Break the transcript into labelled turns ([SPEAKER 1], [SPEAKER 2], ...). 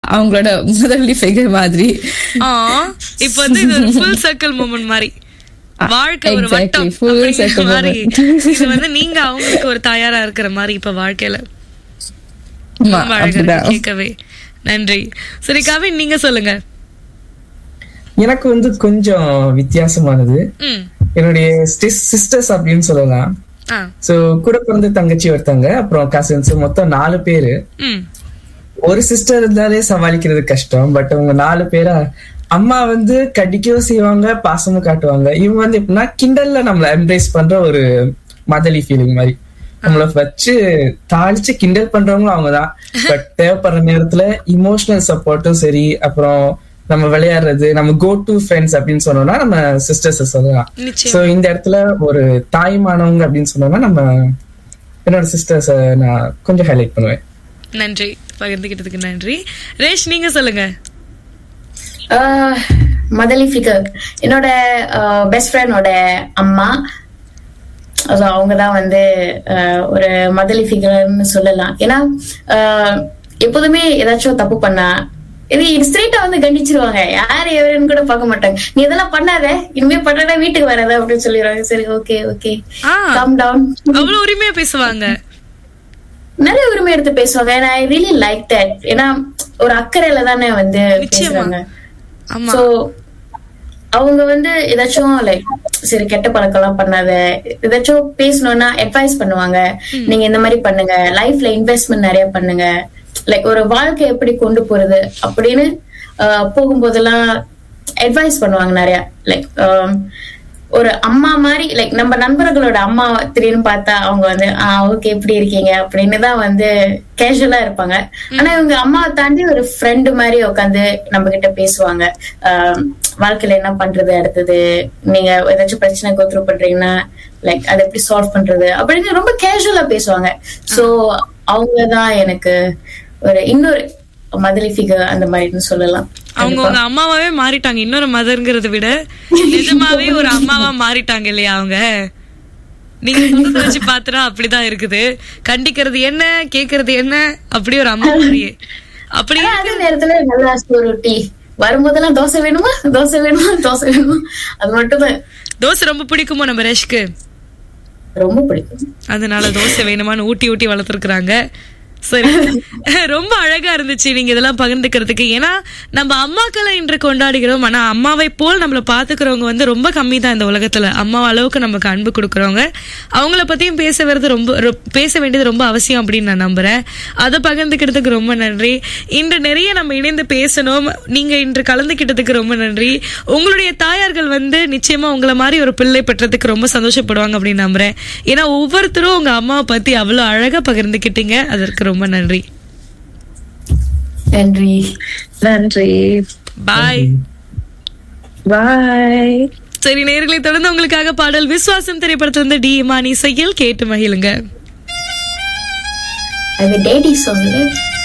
[SPEAKER 1] அவங்களோட முதலி ஃபிகர் மாதிரி
[SPEAKER 2] ஆ, இப்ப வந்து இது ஒரு ஃபுல் சர்க்கிள் மூமெண்ட் மாதிரி வாழ்க்கை ஒரு
[SPEAKER 1] Exactly,
[SPEAKER 2] வட்டம்
[SPEAKER 1] full
[SPEAKER 2] அப்படிங்கிற
[SPEAKER 1] circle
[SPEAKER 2] மாதிரி
[SPEAKER 1] moment.
[SPEAKER 2] இது வந்து நீங்க அவங்களுக்கு ஒரு தயாரா இருக்கிற மாதிரி இப்ப வாழ்க்கையில
[SPEAKER 1] ஆமா,
[SPEAKER 2] ரொம்ப அழகா இருக்கு
[SPEAKER 1] அப்படிதான்
[SPEAKER 2] கேட்கவே நன்றி சரி கவின் நீங்க சொல்லுங்க
[SPEAKER 3] எனக்கு வந்து கொஞ்சம் வித்தியாசமானது
[SPEAKER 2] ம்
[SPEAKER 3] என்னுடைய சிஸ்டர்ஸ் அப்படின்னு சொல்லலாம்
[SPEAKER 2] ஆ
[SPEAKER 3] சோ கூட பிறந்த தங்கச்சி ஒருத்தங்க அப்புறம் கசின்ஸ் மொத்தம் நாலு பேரு
[SPEAKER 2] ம்
[SPEAKER 3] ஒரு சிஸ்டர் இருந்தாலே சமாளிக்கிறது கஷ்டம் பட் அவங்க நாலு பேரா அம்மா வந்து கடிக்கவும் செய்வாங்க பாசமும் காட்டுவாங்க இவங்க வந்து எப்படின்னா கிண்டல்ல நம்மள எம்ப்ரேஸ் பண்ற ஒரு மதலி ஃபீலிங் மாதிரி நம்மள வச்சு தாளிச்சு கிண்டல் பண்றவங்களும் அவங்கதான் பட் தேவைப்படுற நேரத்துல இமோஷனல் சப்போர்ட்டும் சரி அப்புறம் நம்ம விளையாடுறது நம்ம கோ டு ஃப்ரெண்ட்ஸ் அப்படின்னு சொன்னோம்னா நம்ம சிஸ்டர்ஸ் சொல்லலாம்
[SPEAKER 2] நிச்சயம்
[SPEAKER 3] சோ இந்த இடத்துல ஒரு தாய்மானவங்க அப்படின்னு சொன்னோம்னா நம்ம என்னோட சிஸ்டர்ஸ நான் கொஞ்சம் ஹைலைட் பண்ணுவேன்
[SPEAKER 2] நன்றி பகிர்ந்துகிட்டதுக்கு நன்றி ரேஷ் நீங்க சொல்லுங்க
[SPEAKER 4] மதலி ஃபிகர் என்னோட பெஸ்ட் ஃப்ரெண்டோட அம்மா அது அவங்க தான் வந்து ஆஹ், ஒரு மதலி ஃபிகர்னு சொல்லலாம் ஏன்னா ஆஹ், எப்போதுமே ஏதாச்சும் தப்பு பண்ணா இது ஸ்ட்ரெயிட்டா வந்து கண்டிச்சிருவாங்க யார் எவருன்னு கூட பார்க்க மாட்டாங்க நீ இதெல்லாம் பண்ணாத இனிமே பண்ணாத வீட்டுக்கு வராத அப்படின்னு சொல்லிடுவாங்க சரி ஓகே ஓகே
[SPEAKER 2] ஆ.
[SPEAKER 4] கம் டவுன்
[SPEAKER 2] அவ்வளவு உரிமையா பேசுவாங்க
[SPEAKER 4] நிறைய உரிமை எடுத்து பேசுவாங்க and I really like that ஏன்னா ஒரு அக்கறையில தானே வந்து
[SPEAKER 2] நிச்சயமா.
[SPEAKER 4] பேசுறாங்க
[SPEAKER 2] ஆமா
[SPEAKER 4] சோ அவங்க வந்து ஏதாச்சும் லைக் சரி கெட்ட பழக்கம் எல்லாம் பண்ணாத ஏதாச்சும் பேசணும்னா அட்வைஸ் பண்ணுவாங்க நீங்க இந்த மாதிரி பண்ணுங்க லைஃப்ல இன்வெஸ்ட்மெண்ட் நிறைய பண்ணுங்க லைக் ஒரு வாழ்க்கை எப்படி கொண்டு போறது அப்படின்னு ஆஹ், போகும்போதெல்லாம் அட்வைஸ் பண்ணுவாங்க நிறைய லைக் ஒரு அம்மா மாதிரி லைக் நம்ம நண்பர்களோட அம்மா திடீர்னு பார்த்தா அவங்க வந்து ஆஹ் ஓகே எப்படி இருக்கீங்க அப்படின்னு தான் வந்து கேஷுவலா இருப்பாங்க ஆனா இவங்க அம்மாவை தாண்டி ஒரு ஃப்ரெண்டு மாதிரி உட்காந்து நம்ம கிட்ட பேசுவாங்க ஆஹ் வாழ்க்கையில என்ன பண்றது அடுத்தது நீங்க ஏதாச்சும் பிரச்சனை கோத்ரூ பண்றீங்கன்னா லைக் அதை எப்படி சால்வ் பண்றது அப்படின்னு ரொம்ப கேஷுவலா பேசுவாங்க சோ அவங்கதான் எனக்கு ஒரு இன்னொரு மதலி ஃபிகர் அந்த மாதிரின்னு சொல்லலாம்
[SPEAKER 2] அவங்க உங்க அம்மாவாவே மாறிட்டாங்க இன்னொரு மதர்ங்கிறத விட நிஜமாவே ஒரு அம்மாவா மாறிட்டாங்க இல்லையா அவங்க நீங்க சொல்றத வச்சு பாத்துறா அப்படிதான் இருக்குது கண்டிக்கிறது என்ன கேக்குறது என்ன அப்படி ஒரு அம்மா மாதிரியே அப்படி
[SPEAKER 4] ஆனா அதே நேரத்துல நல்லா ஒரு டீ வரும்போதெல்லாம் தோசை வேணுமா தோசை வேணுமா தோசை வேணுமா அது மட்டும் தான்
[SPEAKER 2] தோசை ரொம்ப பிடிக்குமோ நம்ம ரஷ்க்கு
[SPEAKER 4] ரொம்ப பிடிக்கும்
[SPEAKER 2] அதனால தோசை வேணுமான்னு ஊட்டி ஊட்டி வளர்த்துருக்குறாங்க சரி ரொம்ப அழகா இருந்துச்சு நீங்க இதெல்லாம் பகிர்ந்துக்கிறதுக்கு ஏன்னா நம்ம அம்மாக்களை இன்று கொண்டாடுகிறோம் ஆனா அம்மாவை போல் நம்மள பாத்துக்கிறவங்க வந்து ரொம்ப கம்மி தான் இந்த உலகத்துல அம்மா அளவுக்கு நமக்கு அன்பு கொடுக்கறவங்க அவங்கள பத்தியும் பேச வருது ரொம்ப ரொ- பேச வேண்டியது ரொம்ப அவசியம் அப்படின்னு நான் நம்புறேன் அதை பகிர்ந்துக்கிறதுக்கு ரொம்ப நன்றி இன்று நிறைய நம்ம இணைந்து பேசணும் நீங்க இன்று கலந்துக்கிட்டதுக்கு ரொம்ப நன்றி உங்களுடைய தாயார்கள் வந்து நிச்சயமா உங்களை மாதிரி ஒரு பிள்ளை பெற்றதுக்கு ரொம்ப சந்தோஷப்படுவாங்க அப்படின்னு நம்புறேன் ஏன்னா ஒவ்வொருத்தரும் உங்க அம்மாவை பத்தி அவ்வளவு அழகா பகிர்ந்துக்கிட்டீங்க அதற்கு ரொம்ப நன்றி
[SPEAKER 4] நன்றி
[SPEAKER 1] நன்றி
[SPEAKER 2] பாய்
[SPEAKER 1] பாய்
[SPEAKER 2] சரி நேர்களை தொடர்ந்து உங்களுக்காக பாடல் விஸ்வாசம் திரைப்படத்திலிருந்து டி இமான் இசையில் கேட்டு மகிழுங்க
[SPEAKER 4] அது டேடி சாங்